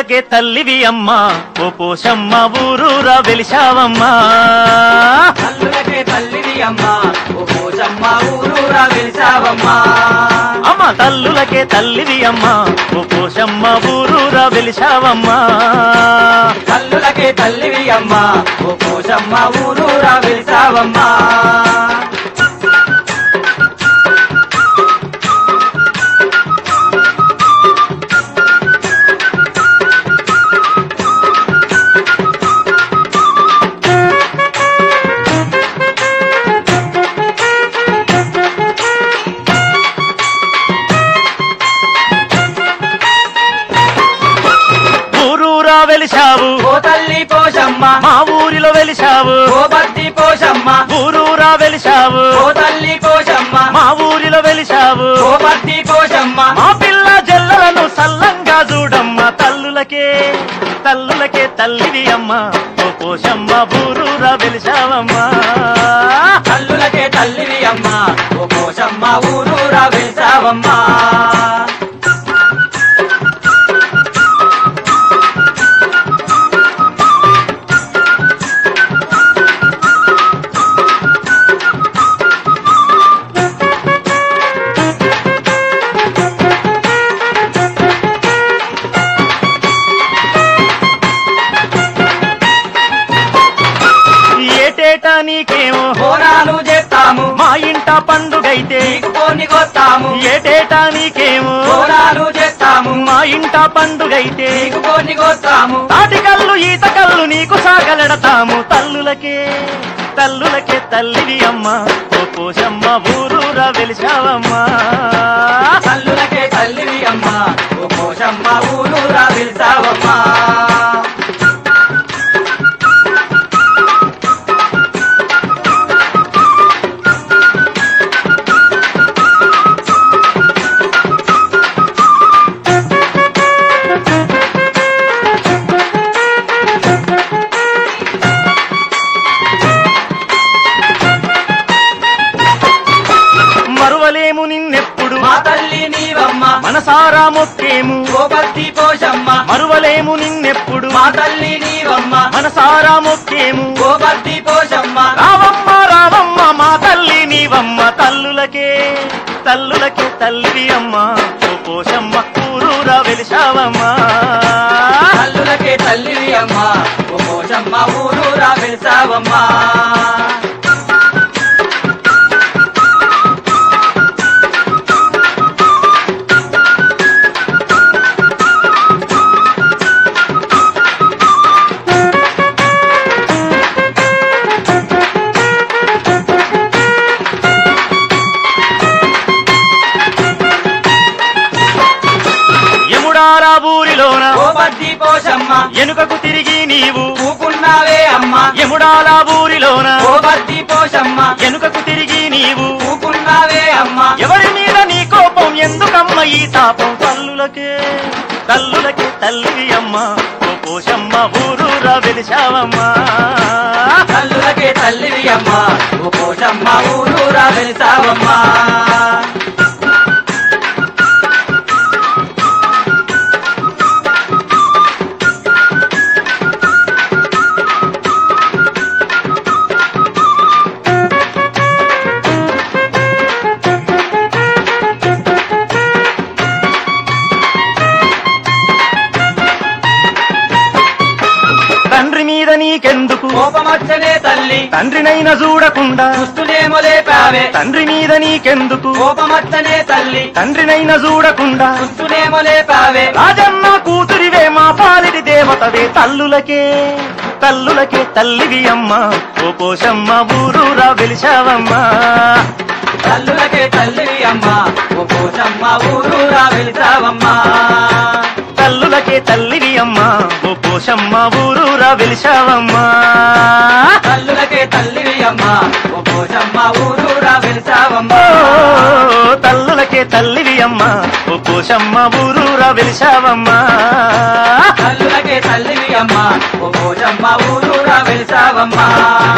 తల్లులకే తల్లివి అమ్మా ఓ పోషమ్మ ఊరూరా వెలిశావమ్మా తల్లులకే తల్లివి అమ్మా ఓ పోచమ్మ ఊరూరా వెలిసావమ్మా అమ్మ తల్లులకే తల్లివి అమ్మా ఓ పోషమ్మ ఊరూరా వెలిశావమ్మా తల్లులకే తల్లివి అమ్మా ఓ పోచమ్మ ఊరూరా వెలిసావమ్మా ఊరూరా వెలిశావు ఓ తల్లి పోషమ్మ మా ఊరిలో వెలిశావు ఓ బద్ది పోషమ్మ ఊరూరా వెలిశావు ఓ తల్లి పోషమ్మ మా ఊరిలో వెలిశావు ఓ బద్ది పోషమ్మ మా పిల్ల జల్లలను సల్లంగా చూడమ్మ తల్లులకే తల్లులకే తల్లివి అమ్మ ఓ పోషమ్మ ఊరూరా వెలిశావమ్మా తల్లులకే తల్లివి అమ్మా ఓ పోషమ్మ ఊరూరా వెలిసావమ్మా ఏటేటా నీకేమో బోనాలు చేస్తాము మా ఇంట పండుగైతే నీకు కొన్ని కొత్తాము ఏటేటా నీకేమో బోనాలు చేస్తాము మా ఇంట పండుగైతే నీకు కొన్ని కొత్తాము తాటికల్లు ఈత కళ్ళు నీకు సాగలడతాము తల్లులకే తల్లులకే తల్లివి అమ్మ ఓ పోషమ్మ ఊరూరా వెలిశావమ్మా తల్లులకే తల్లివి అమ్మా ఓ పోషమ్మ ఊరూరా వెలిసావమ్మా మరువలేము నిన్నెప్పుడు మా తల్లి నీవమ్మ మనసారా మొక్కేము ఓ భక్తి పోషమ్మ మరువలేము నిన్నెప్పుడు మా తల్లి నీవమ్మ మనసారా మొక్కేము ఓ భక్తి పోషమ్మ రావమ్మ రావమ్మ మా తల్లి నీవమ్మ తల్లులకే తల్లులకే తల్లివి అమ్మ ఓ పోషమ్మ ఊరూరా వెలిశావమ్మా తల్లులకే తల్లివి అమ్మా ఓ పోషమ్మ ఊరూరా వెలిసావమ్మా యముడారా ఊరిలోన ఓ భక్తి పోషమ్మ ఎనుకకు తిరిగి నీవు ఊకున్నావే అమ్మా యముడాలా ఊరిలోన ఓ భక్తి పోషమ్మ ఎనుకకు తిరిగి నీవు ఊకున్నావే అమ్మా ఎవరి మీద నీ కోపం ఎందుకమ్మ ఈ తాపం తల్లులకే తల్లులకే తల్లివి అమ్మ ఓ పోషమ్మ ఊరూరా వెలిశావమ్మా తల్లులకే తల్లివి అమ్మా ఓ పోషమ్మ ఊరూరా వెలిసావమ్మా తండ్రి మీద నీకెందుకు కోపమచ్చనే తల్లి తండ్రినైనా చూడకుండా దుస్తులేమో లేపావే తండ్రి మీద నీకెందుకు కోపమచ్చనే తల్లి తండ్రినైనా చూడకుండా దుస్తులేమో లేపావే రాజన్న కూతురివే మా పాలిటి దేవతవే తల్లులకే తల్లులకే తల్లివి అమ్మ ఓ పోషమ్మ ఊరూరా వెలిశావమ్మా తల్లులకే తల్లివి అమ్మా ఓ పోషమ్మ ఊరూరా వెలిసావమ్మా తల్లులకే తల్లివి అమ్మ ఓ పోషమ్మ ఊరూరా వెలిశావమ్మా తల్లులకే తల్లివి అమ్మా ఓ పోషమ్మ ఊరూరా వెలిసావమ్మా ఓ తల్లులకే తల్లివి అమ్మ ఓ పోషమ్మ ఊరూరా వెలిశావమ్మా తల్లులకే తల్లివి అమ్మా ఓ పోషమ్మ ఊరూరా వెలిసావమ్మా